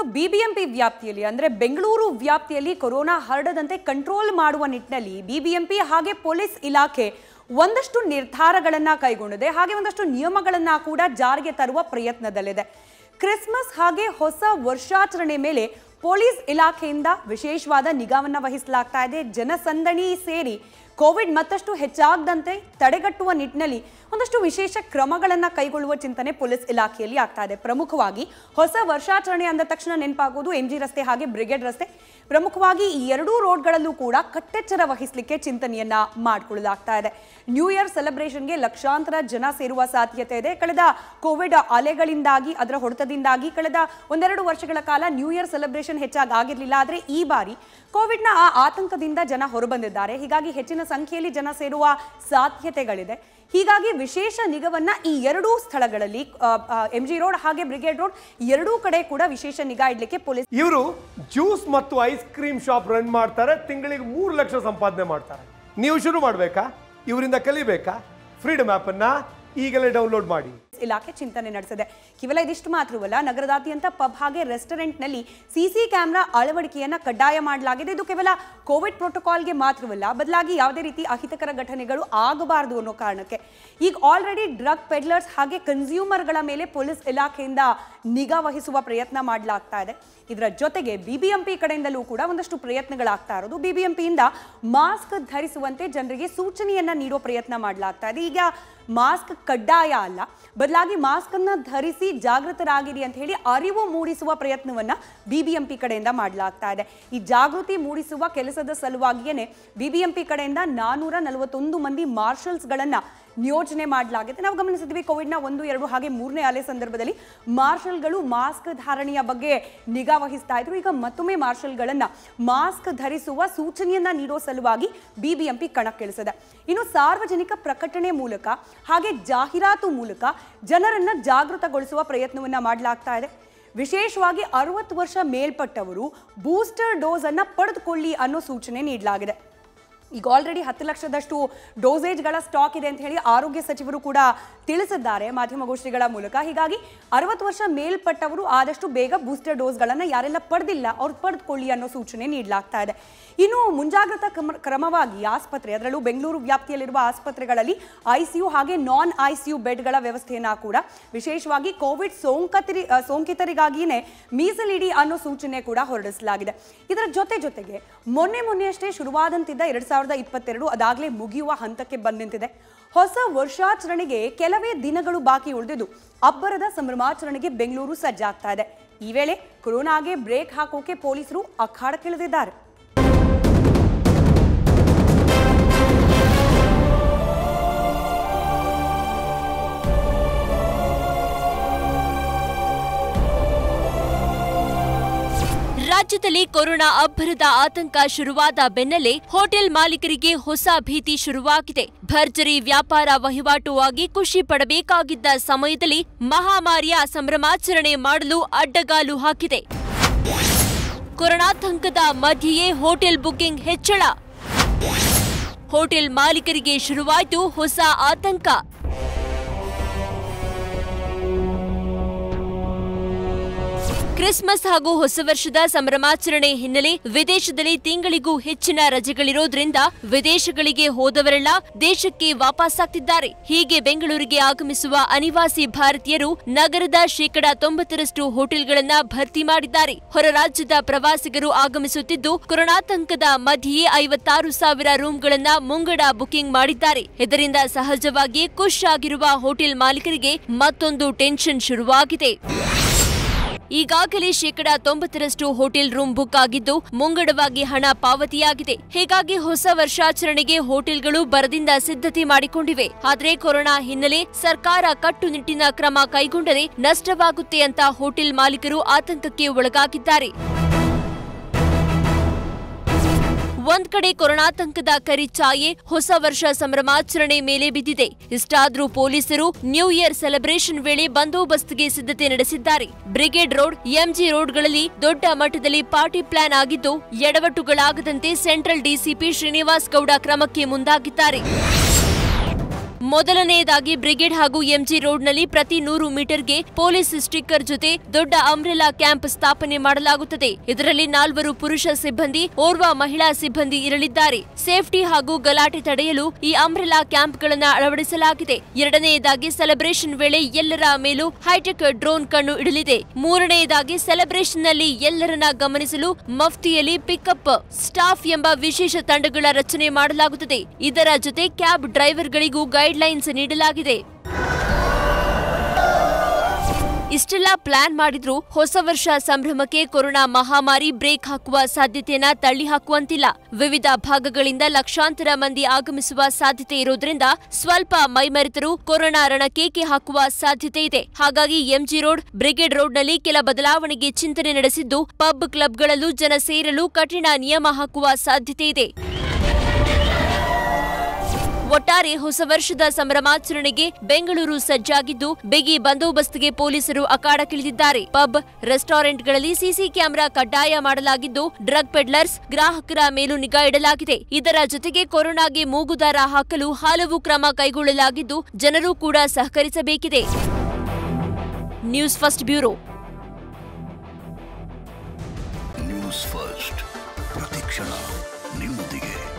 ಇನ್ನು ಬಿಬಿಎಂಪಿ ವ್ಯಾಪ್ತಿಯಲ್ಲಿ ಅಂದ್ರೆ ಬೆಂಗಳೂರು ವ್ಯಾಪ್ತಿಯಲ್ಲಿ ಕೊರೋನಾ ಹರಡದಂತೆ ಕಂಟ್ರೋಲ್ ಮಾಡುವ ನಿಟ್ಟಿನಲ್ಲಿ ಬಿಬಿಎಂಪಿ ಹಾಗೆ ಪೊಲೀಸ್ ಇಲಾಖೆ ಒಂದಷ್ಟು ನಿರ್ಧಾರಗಳನ್ನ ಕೈಗೊಂಡಿದೆ ಹಾಗೆ ಒಂದಷ್ಟು ನಿಯಮಗಳನ್ನ ಕೂಡ ಜಾರಿಗೆ ತರುವ ಪ್ರಯತ್ನದಲ್ಲಿದೆ ಕ್ರಿಸ್ಮಸ್ ಹಾಗೆ ಹೊಸ ವರ್ಷಾಚರಣೆ ಮೇಲೆ ಪೊಲೀಸ್ ಇಲಾಖೆಯಿಂದ ವಿಶೇಷವಾದ ನಿಗಾವನ್ನ ವಹಿಸಲಾಗ್ತಾ ಇದೆ ಜನಸಂದಣಿ ಸೇರಿ ಕೋವಿಡ್ ಮತ್ತಷ್ಟು ಹೆಚ್ಚಾಗದಂತೆ ತಡೆಗಟ್ಟುವ ನಿಟ್ಟಿನಲ್ಲಿ ಒಂದಷ್ಟು ವಿಶೇಷ ಕ್ರಮಗಳನ್ನು ಕೈಗೊಳ್ಳುವ ಚಿಂತನೆ ಪೊಲೀಸ್ ಇಲಾಖೆಯಲ್ಲಿ ಆಗ್ತಾ ಇದೆ ಪ್ರಮುಖವಾಗಿ ಹೊಸ ವರ್ಷಾಚರಣೆ ಅಂದ ತಕ್ಷಣ ನೆನಪಾಗೋದು ಎಂ ಜಿ ರಸ್ತೆ ಹಾಗೆ ಬ್ರಿಗೇಡ್ ರಸ್ತೆ ಪ್ರಮುಖವಾಗಿ ಈ ಎರಡೂ ರೋಡ್ಗಳಲ್ಲೂ ಕೂಡ ಕಟ್ಟೆಚ್ಚರ ವಹಿಸಲಿಕ್ಕೆ ಚಿಂತನೆಯನ್ನ ಮಾಡಿಕೊಳ್ಳಲಾಗ್ತಾ ಇದೆ ನ್ಯೂ ಇಯರ್ ಸೆಲೆಬ್ರೇಷನ್ಗೆ ಲಕ್ಷಾಂತರ ಜನ ಸೇರುವ ಸಾಧ್ಯತೆ ಇದೆ ಕಳೆದ ಕೋವಿಡ್ ಅಲೆಗಳಿಂದಾಗಿ ಅದರ ಹೊಡೆತದಿಂದಾಗಿ ಕಳೆದ ಒಂದೆರಡು ವರ್ಷಗಳ ಕಾಲ ನ್ಯೂ ಇಯರ್ ಸೆಲೆಬ್ರೇಷನ್ ಹೆಚ್ಚಾಗಿ ಆಗಿರಲಿಲ್ಲ ಆದರೆ ಈ ಬಾರಿ ಕೋವಿಡ್ನ ಆ ಆತಂಕದಿಂದ ಜನ ಹೊರಬಂದಿದ್ದಾರೆ ಹೀಗಾಗಿ ಹೆಚ್ಚಿನ ಸಂಖ್ಯೆಯಲ್ಲಿ ಜನ ಸೇರುವ ಸಾಧ್ಯತೆಗಳಿದೆ ಹೀಗಾಗಿ ವಿಶೇಷ ನಿಗವನ್ನ ಈ ಎರಡೂ ಸ್ಥಳಗಳಲ್ಲಿ ಎಂ ಜಿ ರೋಡ್ ಹಾಗೆ ಬ್ರಿಗೇಡ್ ರೋಡ್ ಎರಡೂ ಕಡೆ ಕೂಡ ವಿಶೇಷ ನಿಗಾ ಇಡ್ಲಿಕ್ಕೆ ಪೊಲೀಸ್ ಇವರು ಜ್ಯೂಸ್ ಮತ್ತು ಐಸ್ ಕ್ರೀಮ್ ಶಾಪ್ ರನ್ ಮಾಡ್ತಾರೆ ತಿಂಗಳಿಗೆ ಮೂರು ಲಕ್ಷ ಸಂಪಾದನೆ ಮಾಡ್ತಾರೆ ನೀವು ಶುರು ಮಾಡಬೇಕಾ ಇವರಿಂದ ಕಲಿಬೇಕಾ ಫ್ರೀಡಮ್ ಆ್ಯಪನ್ನು ಈಗಲೇ ಡೌನ್ಲೋಡ್ ಮಾಡಿ ಇಲಾಖೆ ಚಿಂತನೆ ನಡೆಸಿದೆ ಕೇವಲ ಇದಿಷ್ಟು ಮಾತ್ರವಲ್ಲ ನಗರದಾದ್ಯಂತ ಪಬ್ ಹಾಗೆ ರೆಸ್ಟೋರೆಂಟ್ನಲ್ಲಿ ಸಿಸಿ ಕ್ಯಾಮೆರಾ ಅಳವಡಿಕೆಯನ್ನ ಕಡ್ಡಾಯ ಮಾಡಲಾಗಿದೆ ಇದು ಕೇವಲ ಕೋವಿಡ್ ಪ್ರೋಟೋಕಾಲ್ಗೆ ಮಾತ್ರವಲ್ಲ ಬದಲಾಗಿ ಯಾವುದೇ ರೀತಿ ಅಹಿತಕರ ಘಟನೆಗಳು ಆಗಬಾರದು ಅನ್ನೋ ಕಾರಣಕ್ಕೆ ಈಗ ಆಲ್ರೆಡಿ ಡ್ರಗ್ ಪೆಡ್ಲರ್ಸ್ ಹಾಗೆ ಕನ್ಸ್ಯೂಮರ್ಗಳ ಮೇಲೆ ಪೊಲೀಸ್ ಇಲಾಖೆಯಿಂದ ನಿಗಾ ವಹಿಸುವ ಪ್ರಯತ್ನ ಮಾಡಲಾಗ್ತಾ ಇದೆ ಇದರ ಜೊತೆಗೆ ಬಿಬಿಎಂಪಿ ಕಡೆಯಿಂದಲೂ ಕೂಡ ಒಂದಷ್ಟು ಪ್ರಯತ್ನಗಳಾಗ್ತಾ ಇರೋದು ಬಿಬಿಎಂಪಿಯಿಂದ ಮಾಸ್ಕ್ ಧರಿಸುವಂತೆ ಜನರಿಗೆ ಸೂಚನೆಯನ್ನ ನೀಡೋ ಪ್ರಯತ್ನ ಮಾಡಲಾಗ್ತಾ ಇದೆ ಈಗ ಮಾಸ್ಕ್ ಕಡ್ಡಾಯ ಅಲ್ಲ ಬದಲಾಗಿ ಮಾಸ್ಕ್ ಅನ್ನ ಧರಿಸಿ ಜಾಗೃತರಾಗಿರಿ ಅಂತ ಹೇಳಿ ಅರಿವು ಮೂಡಿಸುವ ಪ್ರಯತ್ನವನ್ನ ಬಿಬಿಎಂಪಿ ಕಡೆಯಿಂದ ಮಾಡಲಾಗ್ತಾ ಇದೆ ಈ ಜಾಗೃತಿ ಮೂಡಿಸುವ ಕೆಲಸದ ಸಲುವಾಗಿಯೇ ಬಿಬಿಎಂಪಿ ಕಡೆಯಿಂದ ನಾನೂರ ನಲವತ್ತೊಂದು ಮಂದಿ ಮಾರ್ಷಲ್ಸ್ಗಳನ್ನ ನಿಯೋಜನೆ ಮಾಡಲಾಗಿದೆ ನಾವು ಗಮನಿಸಿದ್ವಿ ಕೋವಿಡ್ನ ಒಂದು ಎರಡು ಹಾಗೆ ಮೂರನೇ ಅಲೆ ಸಂದರ್ಭದಲ್ಲಿ ಮಾರ್ಷಲ್ಗಳು ಮಾಸ್ಕ್ ಧಾರಣೆಯ ಬಗ್ಗೆ ನಿಗಾ ವಹಿಸ್ತಾ ಇದ್ರು ಈಗ ಮತ್ತೊಮ್ಮೆ ಮಾರ್ಷಲ್ಗಳನ್ನ ಮಾಸ್ಕ್ ಧರಿಸುವ ಸೂಚನೆಯನ್ನ ನೀಡೋ ಸಲುವಾಗಿ ಬಿಬಿಎಂಪಿ ಕಣಕ್ಕಿಳಿಸಿದೆ ಇನ್ನು ಸಾರ್ವಜನಿಕ ಪ್ರಕಟಣೆ ಮೂಲಕ ಹಾಗೆ ಜಾಹೀರಾತು ಮೂಲಕ ಜನರನ್ನ ಜಾಗೃತಗೊಳಿಸುವ ಪ್ರಯತ್ನವನ್ನ ಮಾಡಲಾಗ್ತಾ ಇದೆ ವಿಶೇಷವಾಗಿ ಅರವತ್ತು ವರ್ಷ ಮೇಲ್ಪಟ್ಟವರು ಬೂಸ್ಟರ್ ಡೋಸ್ ಅನ್ನ ಪಡೆದುಕೊಳ್ಳಿ ಅನ್ನೋ ಸೂಚನೆ ನೀಡಲಾಗಿದೆ ಈಗ ಆಲ್ರೆಡಿ ಹತ್ತು ಲಕ್ಷದಷ್ಟು ಡೋಸೇಜ್ಗಳ ಸ್ಟಾಕ್ ಇದೆ ಅಂತ ಹೇಳಿ ಆರೋಗ್ಯ ಸಚಿವರು ಕೂಡ ತಿಳಿಸಿದ್ದಾರೆ ಮಾಧ್ಯಮಗೋಷ್ಠಿಗಳ ಮೂಲಕ ಹೀಗಾಗಿ ಅರವತ್ತು ವರ್ಷ ಮೇಲ್ಪಟ್ಟವರು ಆದಷ್ಟು ಬೇಗ ಬೂಸ್ಟರ್ ಡೋಸ್ಗಳನ್ನು ಯಾರೆಲ್ಲ ಪಡೆದಿಲ್ಲ ಅವ್ರು ಪಡೆದುಕೊಳ್ಳಿ ಅನ್ನೋ ಸೂಚನೆ ನೀಡಲಾಗ್ತಾ ಇದೆ ಇನ್ನು ಮುಂಜಾಗ್ರತಾ ಕ್ರಮ ಕ್ರಮವಾಗಿ ಆಸ್ಪತ್ರೆ ಅದರಲ್ಲೂ ಬೆಂಗಳೂರು ವ್ಯಾಪ್ತಿಯಲ್ಲಿರುವ ಆಸ್ಪತ್ರೆಗಳಲ್ಲಿ ಐಸಿಯು ಹಾಗೆ ನಾನ್ ಐಸಿಯು ಬೆಡ್ಗಳ ವ್ಯವಸ್ಥೆಯನ್ನ ಕೂಡ ವಿಶೇಷವಾಗಿ ಕೋವಿಡ್ ಸೋಂಕತರಿ ಆ, ಸೋಂಕಿತರಿಗಾಗಿಯೇ ಮೀಸಲಿಡಿ ಅನ್ನೋ ಸೂಚನೆ ಕೂಡ ಹೊರಡಿಸಲಾಗಿದೆ ಇದರ ಜೊತೆ ಜೊತೆಗೆ ಮೊನ್ನೆ ಮೊನ್ನೆಯಷ್ಟೇ ಶುರುವಾದಂತಿದ್ದ ಎರಡ್ ಸಾವಿರದ ಇಪ್ಪತ್ತೆರಡು ಅದಾಗಲೇ ಮುಗಿಯುವ ಹಂತಕ್ಕೆ ಬಂದ್ ನಿಂತಿದೆ ಹೊಸ ವರ್ಷಾಚರಣೆಗೆ ಕೆಲವೇ ದಿನಗಳು ಬಾಕಿ ಉಳಿದಿದ್ದು ಅಬ್ಬರದ ಸಂಭ್ರಮಾಚರಣೆಗೆ ಬೆಂಗಳೂರು ಸಜ್ಜಾಗ್ತಾ ಇದೆ ಈ ವೇಳೆ ಕೊರೋನಾಗೆ ಬ್ರೇಕ್ ಹಾಕೋಕೆ ಪೊಲೀಸರು ಅಖಾಡಕ್ಕಿಳಿದಿದ್ದಾರೆ ರಾಜ್ಯದಲ್ಲಿ ಕೊರೋನಾ ಅಬ್ಬರದ ಆತಂಕ ಶುರುವಾದ ಬೆನ್ನಲ್ಲೇ ಹೋಟೆಲ್ ಮಾಲೀಕರಿಗೆ ಹೊಸ ಭೀತಿ ಶುರುವಾಗಿದೆ ಭರ್ಜರಿ ವ್ಯಾಪಾರ ವಹಿವಾಟು ಆಗಿ ಖುಷಿ ಪಡಬೇಕಾಗಿದ್ದ ಸಮಯದಲ್ಲಿ ಮಹಾಮಾರಿಯ ಸಂಭ್ರಮಾಚರಣೆ ಮಾಡಲು ಅಡ್ಡಗಾಲು ಹಾಕಿದೆ ಕೊರೋನಾತಂಕದ ಮಧ್ಯೆಯೇ ಹೋಟೆಲ್ ಬುಕಿಂಗ್ ಹೆಚ್ಚಳ ಹೋಟೆಲ್ ಮಾಲೀಕರಿಗೆ ಶುರುವಾಯಿತು ಹೊಸ ಆತಂಕ ಕ್ರಿಸ್ಮಸ್ ಹಾಗೂ ಹೊಸ ವರ್ಷದ ಸಂಭ್ರಮಾಚರಣೆ ಹಿನ್ನೆಲೆ ವಿದೇಶದಲ್ಲಿ ತಿಂಗಳಿಗೂ ಹೆಚ್ಚಿನ ರಜೆಗಳಿರೋದ್ರಿಂದ ವಿದೇಶಗಳಿಗೆ ಹೋದವರೆಲ್ಲ ದೇಶಕ್ಕೆ ವಾಪಸ್ಸಾಗ್ತಿದ್ದಾರೆ ಹೀಗೆ ಬೆಂಗಳೂರಿಗೆ ಆಗಮಿಸುವ ಅನಿವಾಸಿ ಭಾರತೀಯರು ನಗರದ ಶೇಕಡ ತೊಂಬತ್ತರಷ್ಟು ಹೋಟೆಲ್ಗಳನ್ನ ಭರ್ತಿ ಮಾಡಿದ್ದಾರೆ ಹೊರ ರಾಜ್ಯದ ಪ್ರವಾಸಿಗರು ಆಗಮಿಸುತ್ತಿದ್ದು ಕೊರೋನಾತಂಕದ ಮಧ್ಯೆಯೇ ಐವತ್ತಾರು ಸಾವಿರ ರೂಂಗಳನ್ನ ಮುಂಗಡ ಬುಕಿಂಗ್ ಮಾಡಿದ್ದಾರೆ ಇದರಿಂದ ಸಹಜವಾಗಿ ಖುಷ್ ಆಗಿರುವ ಹೋಟೆಲ್ ಮಾಲೀಕರಿಗೆ ಮತ್ತೊಂದು ಟೆನ್ಷನ್ ಶುರುವಾಗಿದೆ ಈಗಾಗಲೇ ಶೇಕಡ ತೊಂಬತ್ತರಷ್ಟು ಹೋಟೆಲ್ ರೂಮ್ ಬುಕ್ ಆಗಿದ್ದು ಮುಂಗಡವಾಗಿ ಹಣ ಪಾವತಿಯಾಗಿದೆ ಹೀಗಾಗಿ ಹೊಸ ವರ್ಷಾಚರಣೆಗೆ ಹೋಟೆಲ್ಗಳು ಬರದಿಂದ ಸಿದ್ಧತೆ ಮಾಡಿಕೊಂಡಿವೆ ಆದರೆ ಕೊರೋನಾ ಹಿನ್ನೆಲೆ ಸರ್ಕಾರ ಕಟ್ಟುನಿಟ್ಟಿನ ಕ್ರಮ ಕೈಗೊಂಡರೆ ನಷ್ಟವಾಗುತ್ತೆ ಅಂತ ಹೋಟೆಲ್ ಮಾಲೀಕರು ಆತಂಕಕ್ಕೆ ಒಳಗಾಗಿದ್ದಾರೆ ಒಂದ್ ಕಡೆ ಕೊರೋನಾತಂಕದ ಕರಿಚಾಯೆ ಹೊಸ ವರ್ಷ ಸಂಭ್ರಮಾಚರಣೆ ಮೇಲೆ ಬಿದ್ದಿದೆ ಇಷ್ಟಾದ್ರೂ ಪೊಲೀಸರು ನ್ಯೂ ಇಯರ್ ಸೆಲೆಬ್ರೇಷನ್ ವೇಳೆ ಬಂದೋಬಸ್ತ್ಗೆ ಸಿದ್ಧತೆ ನಡೆಸಿದ್ದಾರೆ ಬ್ರಿಗೇಡ್ ರೋಡ್ ಎಂಜಿ ರೋಡ್ಗಳಲ್ಲಿ ದೊಡ್ಡ ಮಟ್ಟದಲ್ಲಿ ಪಾರ್ಟಿ ಪ್ಲಾನ್ ಆಗಿದ್ದು ಎಡವಟ್ಟುಗಳಾಗದಂತೆ ಸೆಂಟ್ರಲ್ ಡಿಸಿಪಿ ಶ್ರೀನಿವಾಸ್ ಗೌಡ ಕ್ರಮಕ್ಕೆ ಮುಂದಾಗಿದ್ದಾರೆ ಮೊದಲನೆಯದಾಗಿ ಬ್ರಿಗೇಡ್ ಹಾಗೂ ಎಂಜಿ ರೋಡ್ನಲ್ಲಿ ಪ್ರತಿ ನೂರು ಮೀಟರ್ಗೆ ಪೊಲೀಸ್ ಸ್ಟಿಕ್ಕರ್ ಜೊತೆ ದೊಡ್ಡ ಅಂಬ್ರೆಲಾ ಕ್ಯಾಂಪ್ ಸ್ಥಾಪನೆ ಮಾಡಲಾಗುತ್ತದೆ ಇದರಲ್ಲಿ ನಾಲ್ವರು ಪುರುಷ ಸಿಬ್ಬಂದಿ ಓರ್ವ ಮಹಿಳಾ ಸಿಬ್ಬಂದಿ ಇರಲಿದ್ದಾರೆ ಸೇಫ್ಟಿ ಹಾಗೂ ಗಲಾಟೆ ತಡೆಯಲು ಈ ಅಂಬ್ರೆಲಾ ಕ್ಯಾಂಪ್ಗಳನ್ನು ಅಳವಡಿಸಲಾಗಿದೆ ಎರಡನೆಯದಾಗಿ ಸೆಲೆಬ್ರೇಷನ್ ವೇಳೆ ಎಲ್ಲರ ಮೇಲೂ ಹೈಟೆಕ್ ಡ್ರೋನ್ ಕಣ್ಣು ಇಡಲಿದೆ ಮೂರನೆಯದಾಗಿ ಸೆಲೆಬ್ರೇಷನ್ನಲ್ಲಿ ಎಲ್ಲರನ್ನ ಗಮನಿಸಲು ಮಫ್ತಿಯಲ್ಲಿ ಪಿಕಪ್ ಸ್ಟಾಫ್ ಎಂಬ ವಿಶೇಷ ತಂಡಗಳ ರಚನೆ ಮಾಡಲಾಗುತ್ತದೆ ಇದರ ಜೊತೆ ಕ್ಯಾಬ್ ಡ್ರೈವರ್ಗಳಿಗೂ ಗೈಡ್ಲೈನ್ಸ್ ನೀಡಲಾಗಿದೆ ಇಷ್ಟೆಲ್ಲ ಪ್ಲಾನ್ ಮಾಡಿದ್ರೂ ಹೊಸ ವರ್ಷ ಸಂಭ್ರಮಕ್ಕೆ ಕೊರೋನಾ ಮಹಾಮಾರಿ ಬ್ರೇಕ್ ಹಾಕುವ ಸಾಧ್ಯತೆಯನ್ನ ತಳ್ಳಿ ಹಾಕುವಂತಿಲ್ಲ ವಿವಿಧ ಭಾಗಗಳಿಂದ ಲಕ್ಷಾಂತರ ಮಂದಿ ಆಗಮಿಸುವ ಸಾಧ್ಯತೆ ಇರೋದ್ರಿಂದ ಸ್ವಲ್ಪ ಮೈಮರೆತರು ಕೊರೋನಾ ರಣಕೇಕೆ ಹಾಕುವ ಸಾಧ್ಯತೆ ಇದೆ ಹಾಗಾಗಿ ಎಂಜಿ ರೋಡ್ ಬ್ರಿಗೇಡ್ ರೋಡ್ನಲ್ಲಿ ಕೆಲ ಬದಲಾವಣೆಗೆ ಚಿಂತನೆ ನಡೆಸಿದ್ದು ಪಬ್ ಕ್ಲಬ್ಗಳಲ್ಲೂ ಜನ ಸೇರಲು ಕಠಿಣ ನಿಯಮ ಹಾಕುವ ಸಾಧ್ಯತೆ ಇದೆ ಒಟ್ಟಾರೆ ಹೊಸ ವರ್ಷದ ಸಂಭ್ರಮಾಚರಣೆಗೆ ಬೆಂಗಳೂರು ಸಜ್ಜಾಗಿದ್ದು ಬಿಗಿ ಬಂದೋಬಸ್ತ್ಗೆ ಪೊಲೀಸರು ಅಖಾಡಕ್ಕಿಳಿದಿದ್ದಾರೆ ಪಬ್ ರೆಸ್ಟೋರೆಂಟ್ಗಳಲ್ಲಿ ಸಿಸಿ ಕ್ಯಾಮೆರಾ ಕಡ್ಡಾಯ ಮಾಡಲಾಗಿದ್ದು ಡ್ರಗ್ ಪೆಡ್ಲರ್ಸ್ ಗ್ರಾಹಕರ ಮೇಲೂ ನಿಗಾ ಇಡಲಾಗಿದೆ ಇದರ ಜೊತೆಗೆ ಕೊರೋನಾಗೆ ಮೂಗುದಾರ ಹಾಕಲು ಹಲವು ಕ್ರಮ ಕೈಗೊಳ್ಳಲಾಗಿದ್ದು ಜನರು ಕೂಡ ಸಹಕರಿಸಬೇಕಿದೆ News First bureau News First ಪ್ರತಿಕ್ಷಣ ನಿಮ್ಮೊಂದಿಗೆ